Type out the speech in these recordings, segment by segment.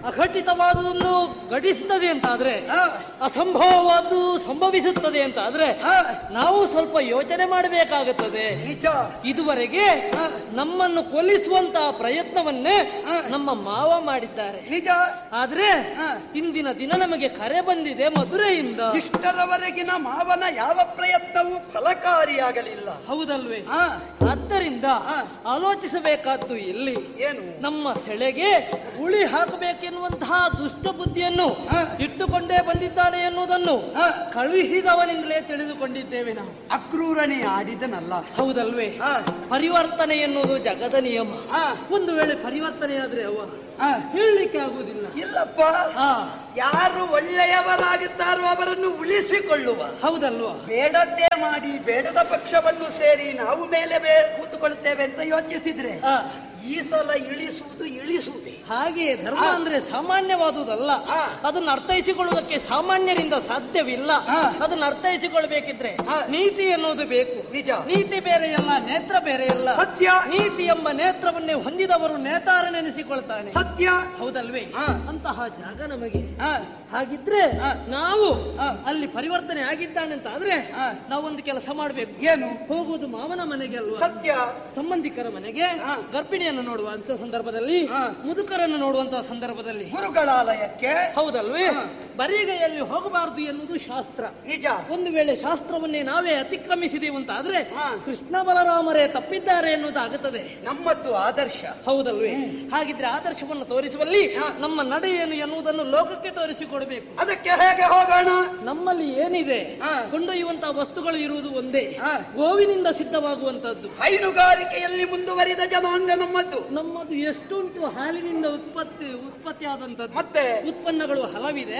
ಅಘಟಿತವಾದುದನ್ನು ಘಟಿಸುತ್ತದೆ ಅಂತ ಆದ್ರೆ ಹಾ. ಅಸಂಭವವಾದ್ದು ಸಂಭವಿಸುತ್ತದೆ ಅಂತ ಆದ್ರೆ ಹಾ. ನಾವು ಸ್ವಲ್ಪ ಯೋಚನೆ ಮಾಡಬೇಕಾಗುತ್ತದೆ ನಿಜ ಇದುವರೆಗೆ ಹಾ. ನಮ್ಮನ್ನು ಕೊಲ್ಲಿಸುವಂತಹ ಪ್ರಯತ್ನವನ್ನೇ ಹಾ. ನಮ್ಮ ಮಾವ ಮಾಡಿದ್ದಾರೆ ನಿಜ ಆದ್ರೆ ಹಾ. ಇಂದಿನ ದಿನ ನಮಗೆ ಕರೆ ಬಂದಿದೆ ಮಧುರೆಯಿಂದ ಇಷ್ಟರವರೆಗಿನ ಮಾವನ ಯಾವ ಪ್ರಯತ್ನವೂ ಫಲಕಾರಿಯಾಗಲಿಲ್ಲ ಹೌದಲ್ವೇ ಹಾ ಆದ್ದರಿಂದ ಹಾ. ಆಲೋಚಿಸಬೇಕಾದ್ದು ಎಲ್ಲಿ ಏನು ನಮ್ಮ ಸೆಳೆಗೆ ಉಳಿ ಹಾಕಬೇಕೆನ್ನುವಂತಹ ದುಷ್ಟ ಬುದ್ಧಿಯನ್ನು ಹಾ. ಇಟ್ಟುಕೊಂಡೇ ಬಂದಿದ್ದಾನೆ ಎನ್ನುವುದನ್ನು ಹಾ. ಕಳುಹಿಸಿದವನಿಂದಲೇ ತಿಳಿದುಕೊಂಡಿದ್ದೇವೆ ನಾವು ಅಕ್ರೂರನೇ ಆಡಿದನಲ್ಲ ಹೌದಲ್ವೇ ಹಾ. ಪರಿವರ್ತನೆ ಎನ್ನುವುದು ಜಗದ ನಿಯಮ ಹಾ. ಒಂದು ವೇಳೆ ಪರಿವರ್ತನೆ ಆದ್ರೆ ಅವ ಹಾ. ಹೇಳಲಿಕ್ಕೆ ಆಗುವುದಿಲ್ಲ ಇಲ್ಲಪ್ಪ ಹಾ ಯಾರು ಒಳ್ಳೆಯವರಾಗುತ್ತಾರೋ ಅವರನ್ನು ಉಳಿಸಿಕೊಳ್ಳುವ ಹೌದಲ್ವಾ ಬೇಡದ್ದೇ ಮಾಡಿ ಬೇಡದ ಪಕ್ಷವನ್ನು ಸೇರಿ ನಾವು ಮೇಲೆ ಬೇ ಕೂತುಕೊಳ್ತೇವೆ ಅಂತ ಯೋಚಿಸಿದ್ರೆ ಹಾ. ಈ ಸಲ ಇಳಿಸುವುದು ಇಳಿಸುವುದೇ ಹಾಗೆ ಧರ್ಮ ಅಂದ್ರೆ ಸಾಮಾನ್ಯವಾದುದಲ್ಲ ಹಾ. ಅದನ್ನು ಅರ್ಥೈಸಿಕೊಳ್ಳುವುದಕ್ಕೆ ಸಾಮಾನ್ಯರಿಂದ ಸಾಧ್ಯವಿಲ್ಲ ಹಾ. ಅದನ್ನು ಅರ್ಥೈಸಿಕೊಳ್ಬೇಕಿದ್ರೆ ಹಾ. ನೀತಿ ಎನ್ನುವುದು ಬೇಕು ನಿಜ ನೀತಿ ಬೇರೆಯಲ್ಲ ನೇತ್ರ ಬೇರೆಯಲ್ಲ ಸತ್ಯ ನೀತಿ ಎಂಬ ನೇತ್ರವನ್ನೇ ಹೊಂದಿದವರು ನೇತಾರನೆನಿಸಿಕೊಳ್ತಾನೆ ಸತ್ಯ ಹೌದಲ್ವೇ ಹಾ. ಅಂತಹ ಜಾಗ ನಮಗೆ ಹಾ. ಹಾಗಿದ್ರೆ ಹಾ. ನಾವು ಹಾ. ಅಲ್ಲಿ ಪರಿವರ್ತನೆ ಆಗಿದ್ದಾನೆ ಅಂತ ಆದ್ರೆ ಹಾ. ನಾವೊಂದು ಕೆಲಸ ಮಾಡಬೇಕು ಏನು ಹೋಗುವುದು ಮಾವನ ಮನೆಗೆ ಅಲ್ವಾ ಸತ್ಯ ಸಂಬಂಧಿಕರ ಮನೆಗೆ ಹಾ. ಗರ್ಭಿಣಿಯನ್ನು ನೋಡುವಂತ ಸಂದರ್ಭದಲ್ಲಿ ಹಾ. ಮುದುಕರನ್ನು ನೋಡುವಂತಹ ಸಂದರ್ಭದಲ್ಲಿ ಗುರುಗಳಾಲಯಕ್ಕೆ ಹೌದಲ್ವೇ ಹಾ. ಬರಿಗೈಯಲ್ಲಿ ಹೋಗಬಾರದು ಎನ್ನುವುದು ಶಾಸ್ತ್ರ ನಿಜ ಒಂದು ವೇಳೆ ಶಾಸ್ತ್ರವನ್ನೇ ನಾವೇ ಅತಿಕ್ರಮಿಸಿದೆವು ಅಂತ ಆದ್ರೆ ಹಾ. ಕೃಷ್ಣ ಬಲರಾಮರೇ ತಪ್ಪಿದ್ದಾರೆ ಎನ್ನುವುದು ಆಗುತ್ತದೆ ನಮ್ಮದ್ದು ಆದರ್ಶ ಹೌದಲ್ವೇ ಹಾಗಿದ್ರೆ ಆದರ್ಶವನ್ನು ತೋರಿಸುವಲ್ಲಿ ಹಾ. ನಮ್ಮ ನಡೆ ಏನು ಎನ್ನುವುದನ್ನು ಲೋಕಕ್ಕೆ ತೋರಿಸಿಕೊಡಬೇಕು ಅದಕ್ಕೆ ಹೇಗೆ ಹೋಗೋಣ ನಮ್ಮಲ್ಲಿ ಏನಿದೆ ಹಾ. ಕೊಂಡೊಯ್ಯುವಂತಹ ವಸ್ತುಗಳು ಇರುವುದು ಒಂದೇ ಹಾ. ಗೋವಿನಿಂದ ಸಿದ್ಧವಾಗುವಂತದ್ದು ಹೈನುಗಾರಿಕೆಯಲ್ಲಿ ಮುಂದುವರಿದ ಜನಾಂಗ ನಮ್ಮದ್ದು ನಮ್ಮದು ಎಷ್ಟುಂಟು ಹಾಲಿನಿಂದ ಉತ್ಪತ್ತಿ ಉತ್ಪತ್ತಿ ಆದಂತದ್ದು ಮತ್ತೆ ಉತ್ಪನ್ನಗಳು ಹಲವಿದೆ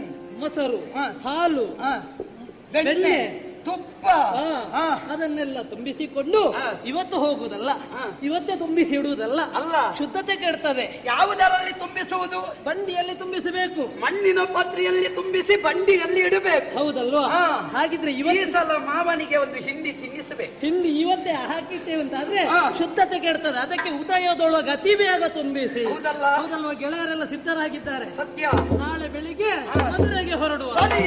ಮೊಸರು ಹಾ. ಹಾಲು ಹ. ಬೆಣ್ಣೆ. ಬೆಣ್ಣೆ ತುಪ್ಪ ಆ, ಹ. ಅದನ್ನೆಲ್ಲ ತುಂಬಿಸಿಕೊಂಡು ಹಾ. ಇವತ್ತು ಹೋಗುದಲ್ಲ ಹಾ. ಇವತ್ತೇ ತುಂಬಿಸಿ ಇಡುವುದಲ್ಲ ಅಲ್ಲ. ಶುದ್ಧತೆ ಕೆಡ್ತದೆ ಯಾವುದರಲ್ಲಿ ತುಂಬಿಸುವುದು ಬಂಡಿಯಲ್ಲಿ ತುಂಬಿಸಬೇಕು ಮಣ್ಣಿನ ಪಾತ್ರೆಯಲ್ಲಿ ತುಂಬಿಸಿ ಬಂಡಿಯಲ್ಲಿ ಇಡಬೇಕು ಹೌದಲ್ವಾ ಹಾ. ಹಾಗಿದ್ರೆ ಈ ಇವತ್ತು ಸಲ ಮಾವನಿಗೆ ಒಂದು ಹಿಂಡಿ ತಿನ್ನಿಸಬೇಕು ಹಿಂಡಿ ಇವತ್ತೇ ಹಾಕಿರ್ತೇವೆ ಅಂತ ಆದ್ರೆ ಹಾ. ಶುದ್ಧತೆ ಕೆಡ್ತದೆ ಅದಕ್ಕೆ ಉದಯದೊಳಗೆ ಅತಿ ಬೇಗ ತುಂಬಿಸಿ ಹೌದಲ್ಲ ಹೌದಲ್ವಾ ಗೆಳೆಯರೆಲ್ಲ ಸಿದ್ಧರಾಗಿದ್ದಾರೆ ಸತ್ಯ ನಾಳೆ ಬೆಳಿಗ್ಗೆ ಹಾ. ಮದುವೆಗೆ ಹೊರಡುವ ಸರಿ